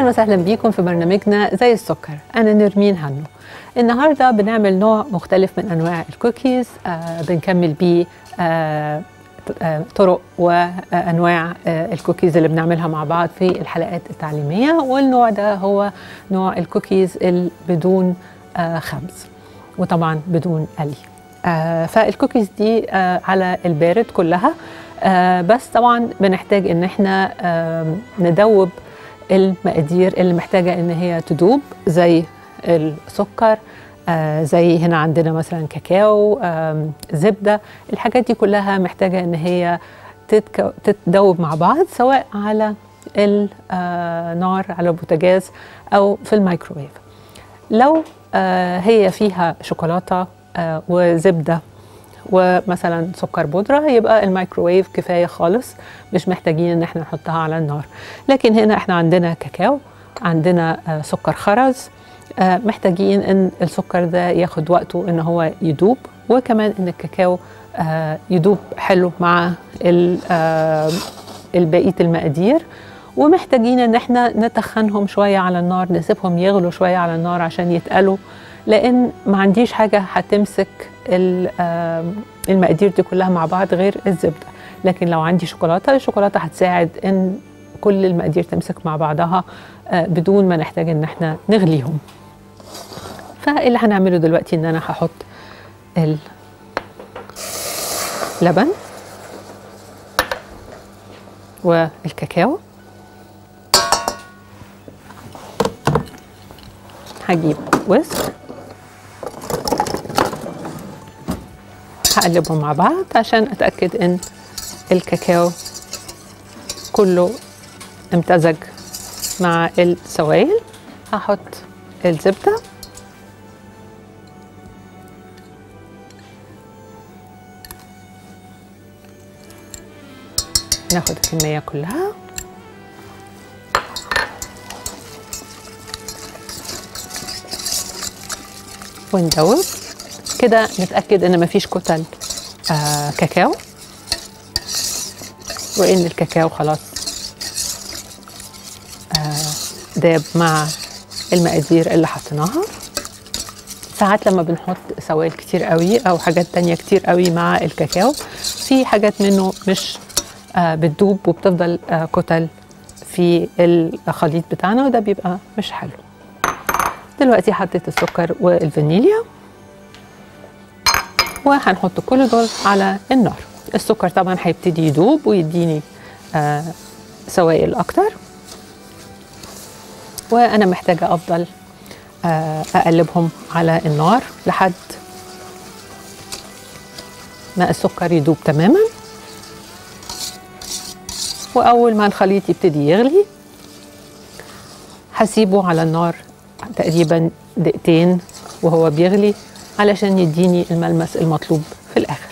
وسهلا بيكم في برنامجنا زي السكر أنا نرمين هنو النهاردة بنعمل نوع مختلف من أنواع الكوكيز آه بنكمل بيه آه آه طرق وأنواع آه الكوكيز اللي بنعملها مع بعض في الحلقات التعليمية والنوع ده هو نوع الكوكيز اللي بدون آه خبز وطبعا بدون قلي آه فالكوكيز دي آه على البارد كلها آه بس طبعا بنحتاج ان احنا آه ندوب المقادير اللي محتاجه ان هي تدوب زي السكر آه زي هنا عندنا مثلا كاكاو آه زبده الحاجات دي كلها محتاجه ان هي تتك... تتدوب مع بعض سواء على النار على البوتاجاز او في الميكروويف لو آه هي فيها شوكولاته آه وزبده ومثلا سكر بودرة يبقى الميكروويف كفاية خالص مش محتاجين ان احنا نحطها على النار لكن هنا احنا عندنا كاكاو عندنا آه سكر خرز آه محتاجين ان السكر ده ياخد وقته ان هو يدوب وكمان ان الكاكاو آه يدوب حلو مع البقية المقادير ومحتاجين ان احنا نتخنهم شوية على النار نسيبهم يغلوا شوية على النار عشان يتقلوا لان ما عنديش حاجة هتمسك المقادير دي كلها مع بعض غير الزبده لكن لو عندي شوكولاته الشوكولاته هتساعد ان كل المقادير تمسك مع بعضها بدون ما نحتاج ان احنا نغليهم فاللي هنعمله دلوقتي ان انا هحط اللبن والكاكاو هجيب ويسك هقلبهم مع بعض عشان اتاكد ان الكاكاو كله امتزج مع السوائل هحط الزبده ناخد الكميه كلها وندوب كده نتاكد ان مفيش كتل آه كاكاو وان الكاكاو خلاص آه داب مع المقادير اللي حطيناها ساعات لما بنحط سوائل كتير قوي او حاجات تانية كتير قوي مع الكاكاو في حاجات منه مش آه بتدوب وبتفضل آه كتل في الخليط بتاعنا وده بيبقى مش حلو دلوقتي حطيت السكر والفانيليا وهنحط كل دول على النار السكر طبعا هيبتدي يدوب ويديني آه سوائل اكتر وانا محتاجه افضل آه اقلبهم على النار لحد ما السكر يدوب تماما واول ما الخليط يبتدي يغلي هسيبه على النار تقريبا دقيقتين وهو بيغلي علشان يديني الملمس المطلوب في الاخر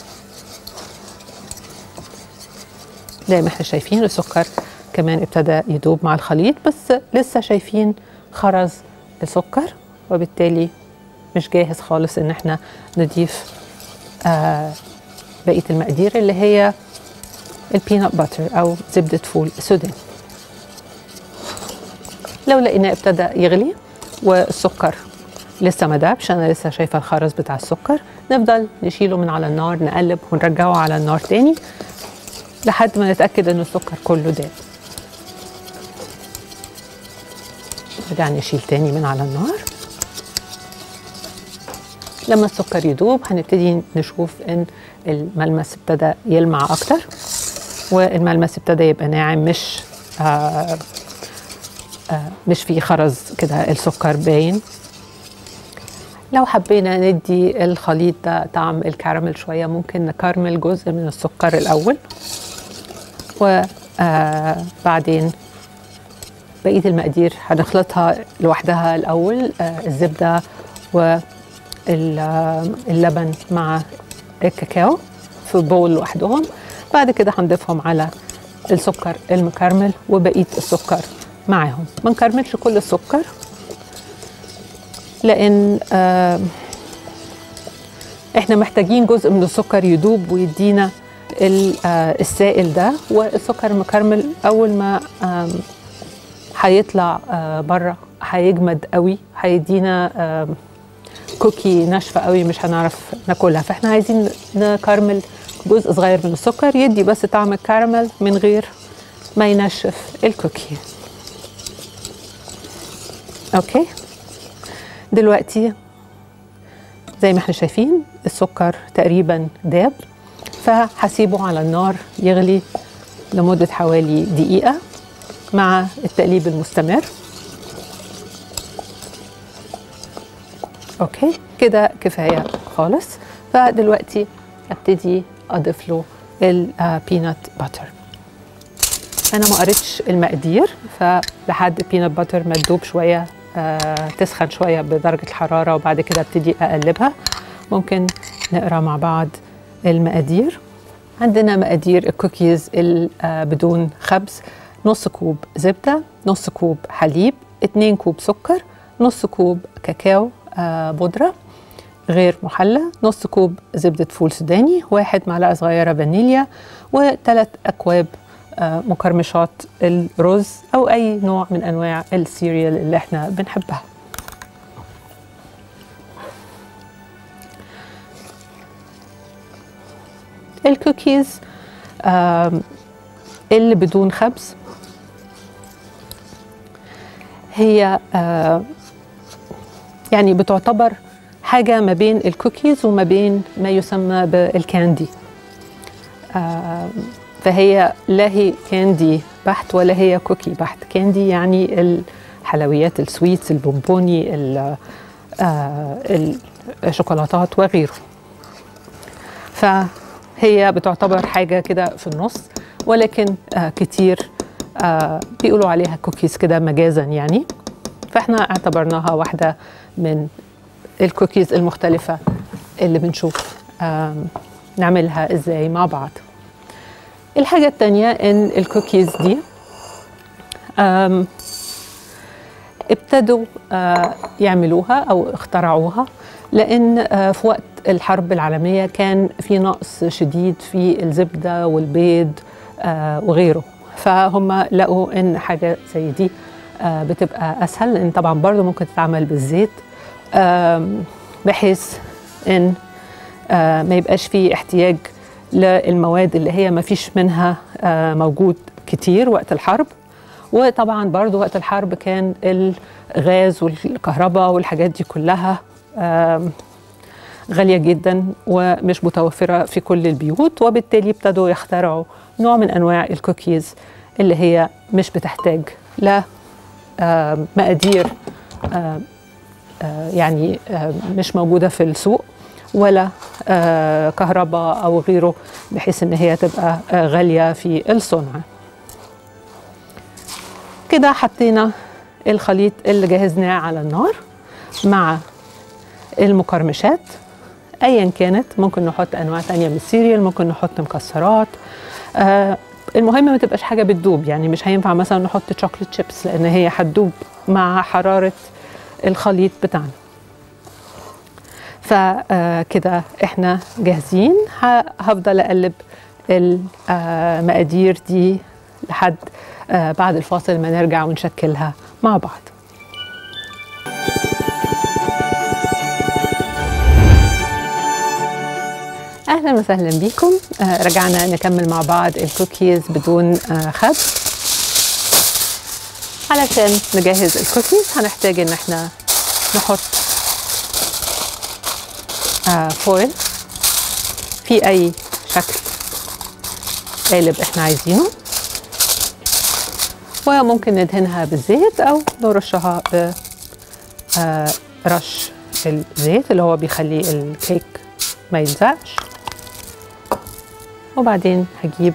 زي ما احنا شايفين السكر كمان ابتدى يدوب مع الخليط بس لسه شايفين خرز السكر وبالتالي مش جاهز خالص ان احنا نضيف آه بقيه المقادير اللي هي البينات باتر او زبده فول سوداني لو لقيناه ابتدى يغلي والسكر لسه ما دابش انا لسه شايفه الخرز بتاع السكر نفضل نشيله من على النار نقلب ونرجعه على النار تاني لحد ما نتاكد ان السكر كله داب نرجع نشيل تاني من على النار لما السكر يدوب هنبتدي نشوف ان الملمس ابتدى يلمع اكتر والملمس ابتدى يبقى ناعم مش آه آه مش فيه خرز كده السكر باين لو حبينا ندي الخليط ده طعم الكراميل شويه ممكن نكرمل جزء من السكر الاول وبعدين بقيه المقادير هنخلطها لوحدها الاول آه الزبده واللبن مع الكاكاو في بول لوحدهم بعد كده هنضيفهم على السكر المكرمل وبقيه السكر معاهم ما نكرملش كل السكر لان آه احنا محتاجين جزء من السكر يدوب ويدينا ال- آه، السائل ده والسكر المكرمل اول ما آم، هيطلع آه بره هيجمد قوي هيدينا آه كوكي ناشفه قوي مش هنعرف ناكلها فاحنا عايزين نكرمل جزء صغير من السكر يدي بس طعم الكراميل من غير ما ينشف الكوكي اوكي دلوقتي زي ما احنا شايفين السكر تقريبا داب فهسيبه على النار يغلي لمدة حوالي دقيقة مع التقليب المستمر اوكي كده كفاية خالص فدلوقتي ابتدي اضيف له البينات باتر انا ما قريتش المقادير فلحد البينات باتر ما تدوب شويه آه تسخن شويه بدرجه الحراره وبعد كده ابتدي اقلبها ممكن نقرا مع بعض المقادير عندنا مقادير الكوكيز بدون خبز نص كوب زبده نص كوب حليب 2 كوب سكر نص كوب كاكاو آه بودره غير محلى نص كوب زبدة فول سوداني واحد معلقة صغيرة فانيليا وثلاث أكواب آه مكرمشات الرز أو أي نوع من أنواع السيريال اللي احنا بنحبها الكوكيز آه اللي بدون خبز هي آه يعني بتعتبر حاجة ما بين الكوكيز وما بين ما يسمى بالكاندي آه فهي لا هي كاندي بحت ولا هي كوكي بحت كاندي يعني الحلويات السويتس البونبوني آه الشوكولاتات وغيره فهي بتعتبر حاجة كده في النص ولكن آه كتير آه بيقولوا عليها كوكيز كده مجازا يعني فاحنا اعتبرناها واحدة من الكوكيز المختلفة اللي بنشوف نعملها ازاي مع بعض الحاجة التانية ان الكوكيز دي ابتدوا يعملوها او اخترعوها لان في وقت الحرب العالمية كان في نقص شديد في الزبدة والبيض وغيره فهم لقوا ان حاجة زي دي بتبقى اسهل لان طبعا برضو ممكن تتعمل بالزيت بحيث ان ما يبقاش فيه احتياج للمواد اللي هي ما فيش منها موجود كتير وقت الحرب وطبعا برضو وقت الحرب كان الغاز والكهرباء والحاجات دي كلها غالية جدا ومش متوفرة في كل البيوت وبالتالي ابتدوا يخترعوا نوع من أنواع الكوكيز اللي هي مش بتحتاج لا مقادير يعني مش موجوده في السوق ولا كهرباء او غيره بحيث ان هي تبقى غاليه في الصنع كده حطينا الخليط اللي جهزناه على النار مع المكرمشات ايا كانت ممكن نحط انواع تانية من السيريال ممكن نحط مكسرات آه المهم ما تبقاش حاجه بتدوب يعني مش هينفع مثلا نحط شوكليت شيبس لان هي هتدوب مع حراره الخليط بتاعنا فكده احنا جاهزين هفضل اقلب المقادير دي لحد بعد الفاصل ما نرجع ونشكلها مع بعض اهلا وسهلا بكم رجعنا نكمل مع بعض الكوكيز بدون خبز علشان نجهز الكوكيز هنحتاج ان احنا نحط آه فويل في اي شكل قالب احنا عايزينه وممكن ندهنها بالزيت او نرشها ب آه رش الزيت اللي هو بيخلي الكيك ما يلزقش وبعدين هجيب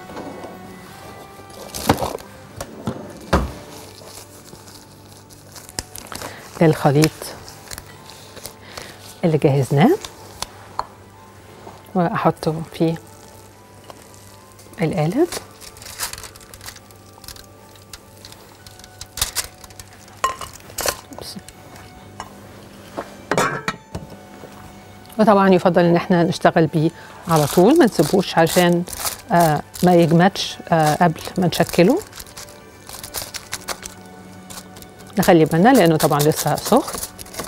الخليط اللي جهزناه واحطه في القالب وطبعا يفضل ان احنا نشتغل بيه على طول ما نسيبوش عشان آه ما يجمدش آه قبل ما نشكله نخلي بالنا لانه طبعا لسه سخن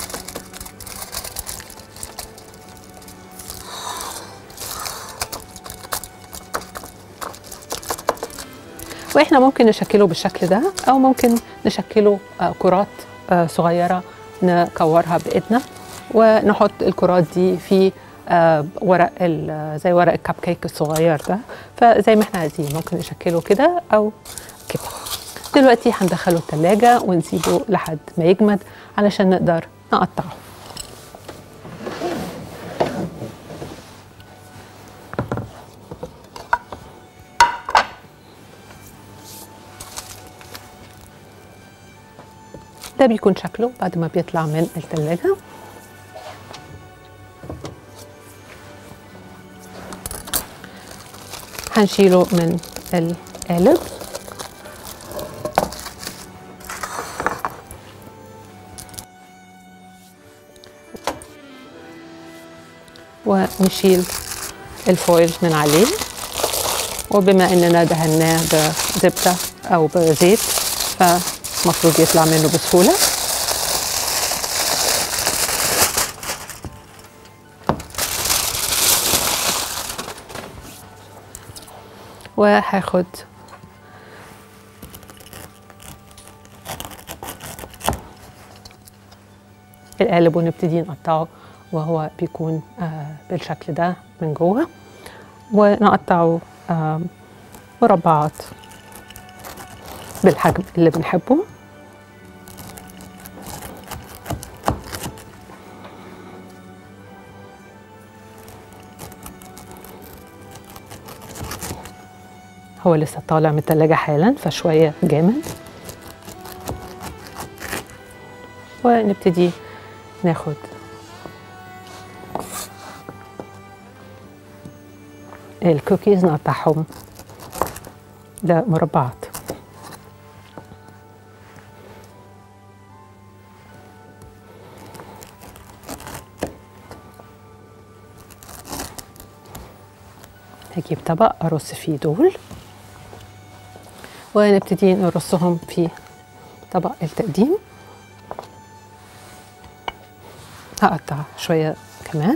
واحنا ممكن نشكله بالشكل ده او ممكن نشكله آه، كرات آه، صغيره نكورها بايدنا ونحط الكرات دي في آه، ورق ال- زي ورق الكب كيك الصغير ده فزي ما احنا عايزين ممكن نشكله كده او كده دلوقتي هندخله التلاجة ونسيبه لحد ما يجمد علشان نقدر نقطعه ده بيكون شكله بعد ما بيطلع من التلاجة هنشيله من القالب ونشيل الفويل من عليه وبما اننا دهناه بزبده او بزيت فالمفروض يطلع منه بسهوله وهاخد القالب ونبتدي نقطعه وهو بيكون آه بالشكل ده من جوه ونقطعه آه مربعات بالحجم اللي بنحبه هو لسه طالع من التلاجة حالا فشوية جامد ونبتدي ناخد الكوكيز نقطعهم لمربعات هجيب طبق ارص فيه دول ونبتدي نرصهم في طبق التقديم هقطع شوية كمان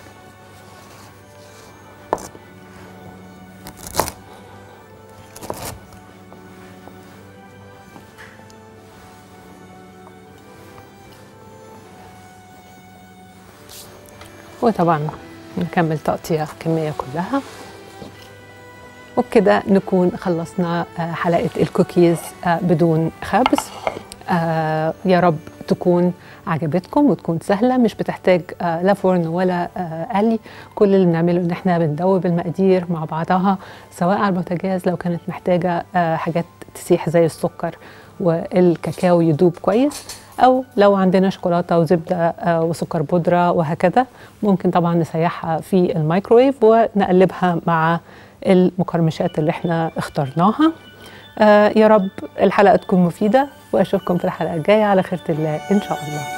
وطبعا نكمل تقطيع الكمية كلها وبكده نكون خلصنا آه، حلقة الكوكيز آه، بدون خبز آه، يا رب تكون عجبتكم وتكون سهلة مش بتحتاج آه، لا فرن ولا آه، قلي كل اللي بنعمله ان احنا بندوب المقادير مع بعضها سواء على البوتاجاز لو كانت محتاجة آه، حاجات تسيح زي السكر والكاكاو يدوب كويس او لو عندنا شوكولاته وزبده آه، وسكر بودره وهكذا ممكن طبعا نسيحها في الميكرويف ونقلبها مع المقرمشات اللي احنا اخترناها آه، يا رب الحلقه تكون مفيده واشوفكم في الحلقه الجايه على خيره الله ان شاء الله